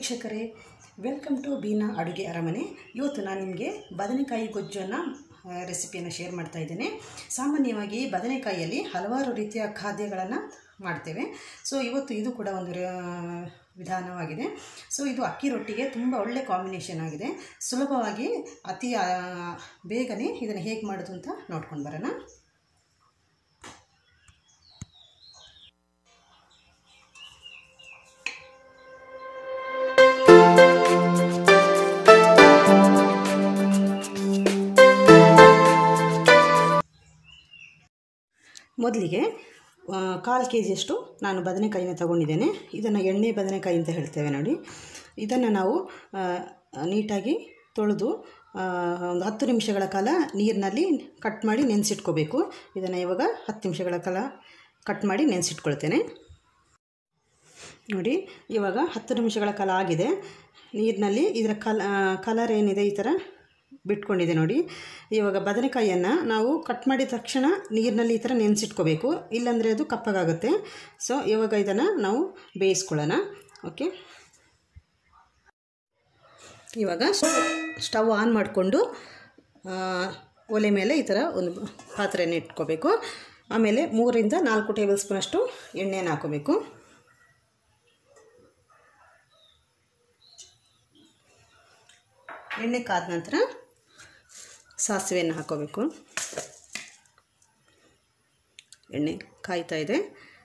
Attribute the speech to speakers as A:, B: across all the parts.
A: ವೀಕ್ಷಕರೇ welcome to Beena ಅಡುಗೆ ಅರಮನೆ ಇವತ್ತು ನಾನು ನಿಮಗೆ ಬದನೆಕಾಯಿ ಗೊಜ್ಜನ್ನು ರೆಸಿಪಿಯನ್ನು ಶೇರ್ ಮಾಡ್ತಾ ಇದ್ದೇನೆ ಸಾಮಾನ್ಯವಾಗಿ ಬದನೆಕಾಯಿಯಲ್ಲಿ ಹಲವಾರು ರೀತಿಯ ಖಾದ್ಯಗಳನ್ನು ಮಾಡ್ತೇವೆ ಸೊ ಇವತ್ತು ಇದು ಕೂಡ ಒಂದು ರ- ವಿಧಾನವಾಗಿದೆ ಸೊ ಇದು ಅಕ್ಕಿ ರೊಟ್ಟಿಗೆ ತುಂಬ ಒಳ್ಳೆ ಕಾಂಬಿನೇಷನ್ ಆಗಿದೆ ಸುಲಭವಾಗಿ ಅತಿ ಆ, ಬೇಗನೆ ಇದನ್ನು ಹೇಗೆ ಮಾಡೋದು ಅಂತ ನೋಡ್ಕೊಂಡು ಬರೋಣ ಮೊದಲಿಗೆ ಕಾಲು ಕೆ ಜಿಯಷ್ಟು ನಾನು ಬದನೆಕಾಯಿನ ತಗೊಂಡಿದ್ದೇನೆ ಇದನ್ನು ಎಣ್ಣೆ ಬದನೆಕಾಯಿ ಅಂತ ಹೇಳ್ತೇವೆ ನೋಡಿ ಇದನ್ನು ನಾವು ಆ, ನೀಟಾಗಿ ತೊಳೆದು ಆ, ಒಂದು ಹತ್ತು ನಿಮಿಷಗಳ ಕಾಲ ನೀರಿನಲ್ಲಿ ಕಟ್ ಮಾಡಿ ನೆನೆಸಿಟ್ಕೋಬೇಕು ಇದನ್ನು ಇವಾಗ ಹತ್ತು ನಿಮಿಷಗಳ ಕಾಲ ಕಟ್ ಮಾಡಿ ನೆನೆಸಿಟ್ಕೊಳ್ತೇನೆ ನೋಡಿ ಇವಾಗ ಹತ್ತು ನಿಮಿಷಗಳ ಕಾಲ ಆಗಿದೆ ನೀರಿನಲ್ಲಿ ಇದರ ಕಲ ಕಲರ್ ಏನಿದೆ ಈ ಥರ ಬಿಟ್ಕೊಂಡಿದೆ ನೋಡಿ ಇವಾಗ ಬದನೆಕಾಯಿಯನ್ನು ನಾವು ಕಟ್ ಮಾಡಿದ ತಕ್ಷಣ ನೀರಿನಲ್ಲಿ ಈ ಥರ ನೆನೆಸಿಟ್ಕೋಬೇಕು ಇಲ್ಲಾಂದರೆ ಅದು ಕಪ್ಪಗಾಗುತ್ತೆ ಸೊ ಇವಾಗ ಇದನ್ನು ನಾವು ಬೇಯಿಸ್ಕೊಳ್ಳೋಣ ಓಕೆ ಇವಾಗ ಸ್ಟವ್ ಆನ್ ಮಾಡಿಕೊಂಡು ಒಲೆ ಮೇಲೆ ಈ ಥರ ಒಂದು ಪಾತ್ರೆಯನ್ನು ಇಟ್ಕೋಬೇಕು ಆಮೇಲೆ ಮೂರರಿಂದ ನಾಲ್ಕು ಟೇಬಲ್ ಸ್ಪೂನಷ್ಟು ಎಣ್ಣೆಯನ್ನು ಹಾಕೋಬೇಕು ಎಣ್ಣೆ ಕಾದ ನಂತರ ಸಾಸಿವೆಯನ್ನು ಹಾಕೋಬೇಕು ಎಣ್ಣೆ ಕಾಯ್ತಾ ಇದೆ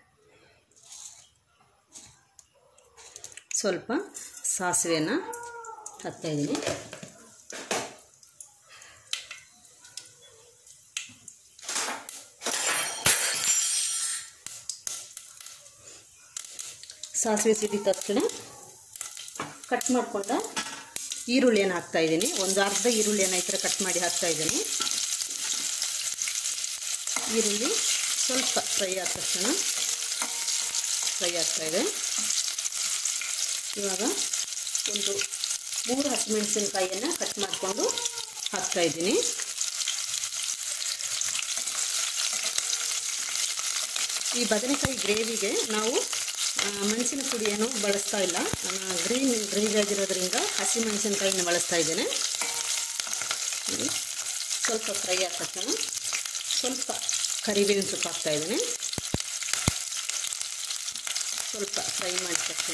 A: ಸ್ವಲ್ಪ ಸಾಸಿವೆಯನ್ನು ಹಾಕ್ತಾ ಇದ್ದೀನಿ ಸಾಸಿವೆ ಸಿಡಿದ ತಕ್ಷಣ ಕಟ್ ಮಾಡಿಕೊಂಡ ಈರುಳ್ಳಿಯನ್ನು ಹಾಕ್ತಾ ಇದ್ದೀನಿ ಒಂದು ಅರ್ಧ ಈರುಳ್ಳಿಯನ್ನು ಈ ಥರ ಕಟ್ ಮಾಡಿ ಹಾಕ್ತಾ ಇದ್ದೀನಿ ಈರುಳ್ಳಿ ಸ್ವಲ್ಪ ಫ್ರೈ ಆದ ತಕ್ಷಣ ಫ್ರೈ ಆಗ್ತಾ ಇದೆ ಇವಾಗ ಒಂದು ಮೂರು ಹಸಿಮೆಣಸಿನಕಾಯಿಯನ್ನು ಕಟ್ ಮಾಡಿಕೊಂಡು ಹಾಕ್ತಾ ಇದ್ದೀನಿ ಈ ಬದನೆಕಾಯಿ ಗ್ರೇವಿಗೆ ನಾವು ಆ, ಮೆಣಸಿನ ಪುಡಿಯನ್ನು ಬಳಸ್ತಾ ಇಲ್ಲ ನಾನು ಗ್ರೀನ್ ಗ್ರೇವಿ ಆಗಿರೋದ್ರಿಂದ ಹಸಿ ಮೆಣಸಿನಕಾಯಿನ ಬಳಸ್ತಾ ಇದ್ದೇನೆ ನೋಡಿ, ಸ್ವಲ್ಪ ಫ್ರೈ ಆದ ತಕ್ಷಣ ಸ್ವಲ್ಪ ಕರಿಬೇವಿನ ಸೊಪ್ಪು ಹಾಕ್ತಾ ಇದ್ದೇನೆ ಸ್ವಲ್ಪ ಫ್ರೈ ಮಾಡಿದ ತಕ್ಷಣ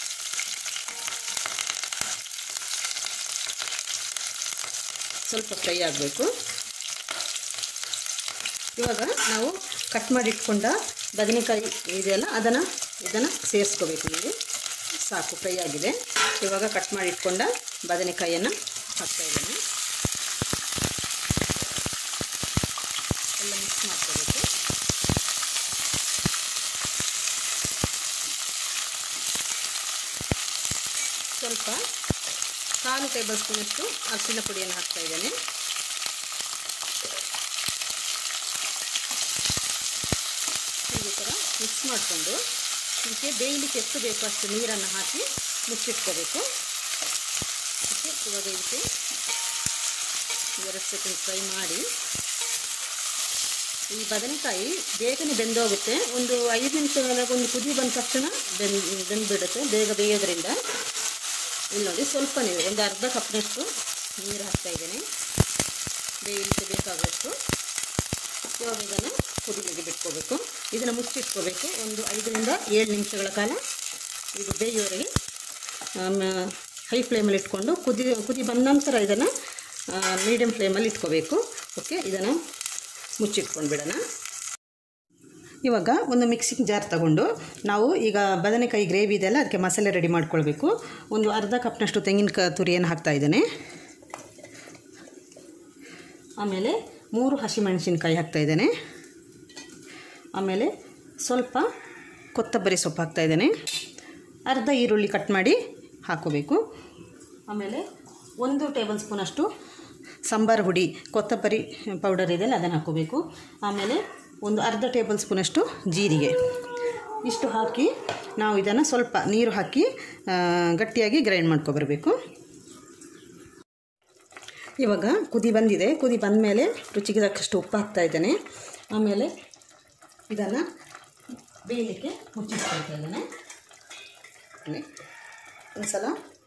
A: ಸ್ವಲ್ಪ ಫ್ರೈ ಆಗಬೇಕು ಇವಾಗ ನಾವು ಕಟ್ ಮಾಡಿ ಇಟ್ಕೊಂಡ ಬದನೆಕಾಯಿ ಇದೆಯಲ್ಲ ಅದನ್ನು ಇದನ್ನು ಸೇರಿಸ್ಕೋಬೇಕು ನೀವು ಸಾಕು ಫ್ರೈ ಆಗಿದೆ ಇವಾಗ ಕಟ್ ಮಾಡಿ ಇಟ್ಕೊಂಡ ಬದನೆಕಾಯಿಯನ್ನು ಹಾಕ್ತಾ ಇದ್ದೇನೆ ಎಲ್ಲ ಮಿಕ್ಸ್ ಮಾಡ್ಕೋಬೇಕು ಸ್ವಲ್ಪ ಕಾಲು ಟೇಬಲ್ ಸ್ಪೂನಷ್ಟು ಅರಿಶಿನ ಪುಡಿಯನ್ನು ಹಾಕ್ತಾ ಇದ್ದೇನೆ ಈ ಥರ ಮಿಕ್ಸ್ ಮಾಡಿಕೊಂಡು ಇದಕ್ಕೆ ಬೇಯಲಿಕ್ಕೆ ಎಷ್ಟು ಬೇಕು ಅಷ್ಟು ನೀರನ್ನು ಹಾಕಿ ಮುಚ್ಚಿಟ್ಕೋಬೇಕು ಓಕೆ ಇವಾಗ ಇದಕ್ಕೆ ಎರಡು ಸೆಕೆಂಡ್ ಫ್ರೈ ಮಾಡಿ ಈ ಬದನೆಕಾಯಿ ಬೇಗನೆ ಬೆಂದೋಗುತ್ತೆ ಒಂದು ಐದು ನಿಮಿಷಗಳ ಒಂದು ಕುದಿ ಬಂದ ತಕ್ಷಣ ಬೆಂದ್ ಬೆಂದ್ಬಿಡುತ್ತೆ ಬೇಗ ಬೇಯೋದ್ರಿಂದ ಇಲ್ಲಿ ನೋಡಿ ಸ್ವಲ್ಪ ನೀರು ಒಂದು ಅರ್ಧ ಕಪ್ನಷ್ಟು ನೀರು ಹಾಕ್ತಾ ಇದ್ದೇನೆ ಬೇಯಲಿಕ್ಕೆ ಬೇಕಾಗುವಷ್ಟು ಇವಾಗ ಇದನ್ನು ಕುದಿಲಿಗೆ ಬಿಟ್ಕೋಬೇಕು ಇದನ್ನು ಮುಚ್ಚಿಟ್ಕೋಬೇಕು ಒಂದು ಐದರಿಂದ ಏಳು ನಿಮಿಷಗಳ ಕಾಲ ಇದು ಬೇಯುವವರೆಗೆ ಹೈ ಫ್ಲೇಮಲ್ಲಿ ಇಟ್ಕೊಂಡು ಕುದಿ ಕುದಿ ಬಂದ ನಂತರ ಇದನ್ನು ಮೀಡಿಯಮ್ ಫ್ಲೇಮಲ್ಲಿ ಇಟ್ಕೋಬೇಕು ಓಕೆ ಇದನ್ನು ಮುಚ್ಚಿಟ್ಕೊಂಡು ಬಿಡೋಣ ಇವಾಗ ಒಂದು ಮಿಕ್ಸಿಂಗ್ ಜಾರ್ ತಗೊಂಡು ನಾವು ಈಗ ಬದನೆಕಾಯಿ ಗ್ರೇವಿ ಇದೆಯಲ್ಲ ಅದಕ್ಕೆ ಮಸಾಲೆ ರೆಡಿ ಮಾಡ್ಕೊಳ್ಬೇಕು ಒಂದು ಅರ್ಧ ಕಪ್ನಷ್ಟು ತೆಂಗಿನ ತುರಿಯನ್ನು ಹಾಕ್ತಾ ಇದ್ದೇನೆ ಆಮೇಲೆ ಮೂರು ಹಸಿಮೆಣಸಿನ್ಕಾಯಿ ಹಾಕ್ತಾ ಇದ್ದೇನೆ ಆಮೇಲೆ ಸ್ವಲ್ಪ ಕೊತ್ತಂಬರಿ ಸೊಪ್ಪು ಹಾಕ್ತಾ ಇದ್ದೇನೆ ಅರ್ಧ ಈರುಳ್ಳಿ ಕಟ್ ಮಾಡಿ ಹಾಕೋಬೇಕು ಆಮೇಲೆ ಒಂದು ಟೇಬಲ್ ಸ್ಪೂನಷ್ಟು ಸಾಂಬಾರು ಹುಡಿ ಕೊತ್ತಂಬರಿ ಪೌಡರ್ ಇದೆಯಲ್ಲ ಅದನ್ನು ಹಾಕೋಬೇಕು ಆಮೇಲೆ ಒಂದು ಅರ್ಧ ಟೇಬಲ್ ಸ್ಪೂನಷ್ಟು ಜೀರಿಗೆ ಇಷ್ಟು ಹಾಕಿ ನಾವು ಇದನ್ನು ಸ್ವಲ್ಪ ನೀರು ಹಾಕಿ ಆ, ಗಟ್ಟಿಯಾಗಿ ಗ್ರೈಂಡ್ ಮಾಡ್ಕೊಬರ್ಬೇಕು ಇವಾಗ ಕುದಿ ಬಂದಿದೆ ಕುದಿ ಬಂದ ಮೇಲೆ ರುಚಿಗೆ ತಕ್ಕಷ್ಟು ಉಪ್ಪು ಹಾಕ್ತಾ ಇದ್ದೇನೆ ಆಮೇಲೆ ಇದನ್ನು ಬೇಯಲಿಕ್ಕೆ ಮುಚ್ಚಿಸ್ಕೊಳ್ತಾ ಇದ್ದೇನೆ ಒಂದು ಸಲ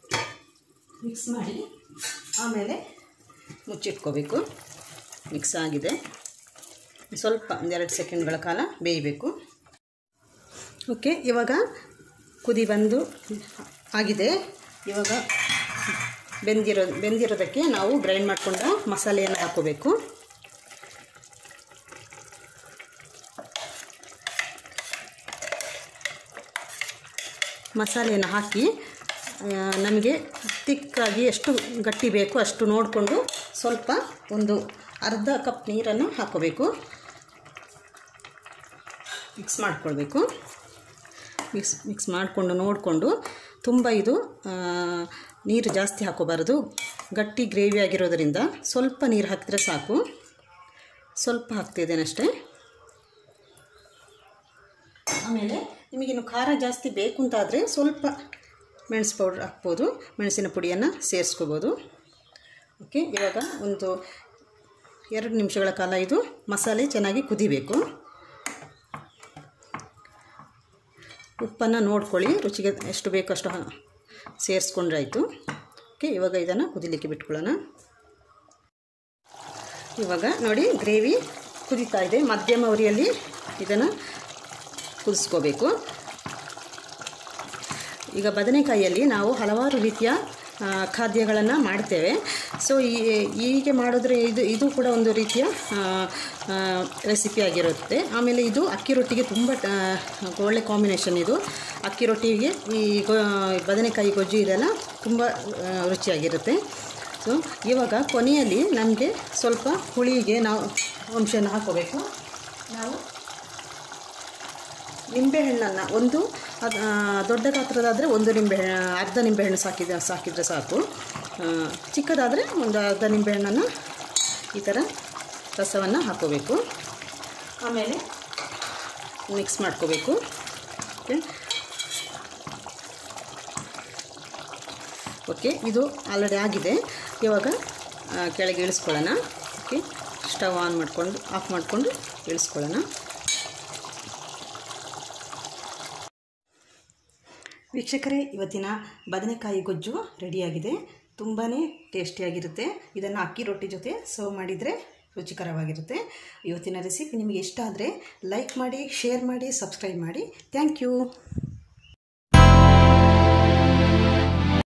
A: ಮಿಕ್ಸ್ ಮಾಡಿ ಆಮೇಲೆ ಮುಚ್ಚಿಟ್ಕೋಬೇಕು ಮಿಕ್ಸ್ ಆಗಿದೆ ಸ್ವಲ್ಪ ಒಂದೆರಡು ಸೆಕೆಂಡ್ಗಳ ಕಾಲ ಬೇಯಬೇಕು ಓಕೆ ಇವಾಗ ಕುದಿ ಬಂದು ಆಗಿದೆ ಇವಾಗ ಬೆಂದಿರೋ ಬೆಂದಿರೋದಕ್ಕೆ ನಾವು ಗ್ರೈಂಡ್ ಮಾಡಿಕೊಂಡ ಮಸಾಲೆಯನ್ನು ಹಾಕೋಬೇಕು ಮಸಾಲೆಯನ್ನು ಹಾಕಿ ಆ, ನಮಗೆ ತಿಕ್ಕಾಗಿ ಎಷ್ಟು ಗಟ್ಟಿ ಬೇಕು ಅಷ್ಟು ನೋಡಿಕೊಂಡು ಸ್ವಲ್ಪ ಒಂದು ಅರ್ಧ ಕಪ್ ನೀರನ್ನು ಹಾಕೋಬೇಕು ಮಿಕ್ಸ್ ಮಾಡಿಕೊಳ್ಬೇಕು ಮಿಕ್ಸ್ ಮಿಕ್ಸ್ ಮಾಡಿಕೊಂಡು ನೋಡಿಕೊಂಡು ತುಂಬ ಇದು ಆ, ನೀರು ಜಾಸ್ತಿ ಹಾಕೋಬಾರದು ಗಟ್ಟಿ ಗ್ರೇವಿ ಆಗಿರೋದರಿಂದ ಸ್ವಲ್ಪ ನೀರು ಹಾಕಿದ್ರೆ ಸಾಕು ಸ್ವಲ್ಪ ಹಾಕ್ತಿದ್ದೇನೆ ಅಷ್ಟೇ ಆಮೇಲೆ ನಿಮಗಿನ್ನು ಖಾರ ಜಾಸ್ತಿ ಬೇಕು ಅಂತಾದರೆ ಸ್ವಲ್ಪ ಮೆಣಸು ಪೌಡ್ರ್ ಹಾಕ್ಬೋದು ಮೆಣಸಿನ ಪುಡಿಯನ್ನು ಸೇರಿಸ್ಕೋಬೋದು ಓಕೆ ಇವಾಗ ಒಂದು ಎರಡು ನಿಮಿಷಗಳ ಕಾಲ ಇದು ಮಸಾಲೆ ಚೆನ್ನಾಗಿ ಕುದಿಬೇಕು ಉಪ್ಪನ್ನು ನೋಡ್ಕೊಳ್ಳಿ ರುಚಿಗೆ ಎಷ್ಟು ಬೇಕೋ ಅಷ್ಟು ಹಾ- ಸೇರಿಸ್ಕೊಂಡ್ರೆ ಆಯಿತು ಓಕೆ ಇವಾಗ ಇದನ್ನು ಕುದಿಲಿಕ್ಕೆ ಬಿಟ್ಕೊಳ್ಳೋಣ ಇವಾಗ ನೋಡಿ ಗ್ರೇವಿ ಕುದೀತಾ ಇದೆ ಮಧ್ಯಮ ಉರಿಯಲ್ಲಿ ಇದನ್ನು ಕುದಿಸ್ಕೋಬೇಕು ಈಗ ಬದನೆಕಾಯಿಯಲ್ಲಿ ನಾವು ಹಲವಾರು ರೀತಿಯ ಖಾದ್ಯಗಳನ್ನು ಮಾಡ್ತೇವೆ ಸೊ ಈ ಹೀಗೆ ಮಾಡಿದ್ರೆ ಇದು ಇದು ಕೂಡ ಒಂದು ರೀತಿಯ ರೆಸಿಪಿ ಆಗಿರುತ್ತೆ ಆಮೇಲೆ ಇದು ಅಕ್ಕಿ ರೊಟ್ಟಿಗೆ ತುಂಬ ಆ, ಒಳ್ಳೆ ಕಾಂಬಿನೇಷನ್ ಇದು ಅಕ್ಕಿ ರೊಟ್ಟಿಗೆ ಈ ಗೊ ಬದನೆಕಾಯಿ ಗೊಜ್ಜು ಇದೆಲ್ಲ ತುಂಬ ಆ, ರುಚಿಯಾಗಿರುತ್ತೆ ಸೊ ಇವಾಗ ಕೊನೆಯಲ್ಲಿ ನಮಗೆ ಸ್ವಲ್ಪ ಹುಳಿಗೆ ನಾವು ಅಂಶನ ಹಾಕೋಬೇಕು ನಾವು ನಿಂಬೆಹಣ್ಣನ್ನು ಒಂದು ಅದ್- ಆ, ದೊಡ್ಡ ಗಾತ್ರದಾದರೆ ಒಂದು ನಿಂಬೆಹಣ್ಣು ಅರ್ಧ ನಿಂಬೆಹಣ್ಣು ಸಾಕಿದ ಸಾಕಿದರೆ ಸಾಕು ಆ, ಚಿಕ್ಕದಾದರೆ ಒಂದು ಅರ್ಧ ನಿಂಬೆಹಣ್ಣನ್ನು ಈ ಥರ ರಸವನ್ನು ಹಾಕೋಬೇಕು ಆಮೇಲೆ ಮಿಕ್ಸ್ ಮಾಡ್ಕೋಬೇಕು ಓಕೆ ಓಕೆ ಇದು ಆಲ್ರೆಡಿ ಆಗಿದೆ ಇವಾಗ ಆ, ಕೆಳಗೆ ಇಳಿಸ್ಕೊಳ್ಳೋಣ ಓಕೆ ಸ್ಟವ್ ಆನ್ ಮಾಡಿಕೊಂಡು ಆಫ್ ಮಾಡಿಕೊಂಡು ಇಳಿಸ್ಕೊಳ್ಳೋಣ ವೀಕ್ಷಕರೇ ಇವತ್ತಿನ ಬದನೆಕಾಯಿ ಗೊಜ್ಜು ರೆಡಿಯಾಗಿದೆ ತುಂಬಾ ಟೇಸ್ಟಿಯಾಗಿರುತ್ತೆ ಇದನ್ನು ಅಕ್ಕಿ ರೊಟ್ಟಿ ಜೊತೆ ಸರ್ವ್ ಮಾಡಿದರೆ ರುಚಿಕರವಾಗಿರುತ್ತೆ ಇವತ್ತಿನ ರೆಸಿಪಿ ನಿಮಗೆ ಇಷ್ಟ ಆದರೆ ಲೈಕ್ ಮಾಡಿ ಶೇರ್ ಮಾಡಿ ಸಬ್ಸ್ಕ್ರೈಬ್ ಮಾಡಿ ಥ್ಯಾಂಕ್ ಯು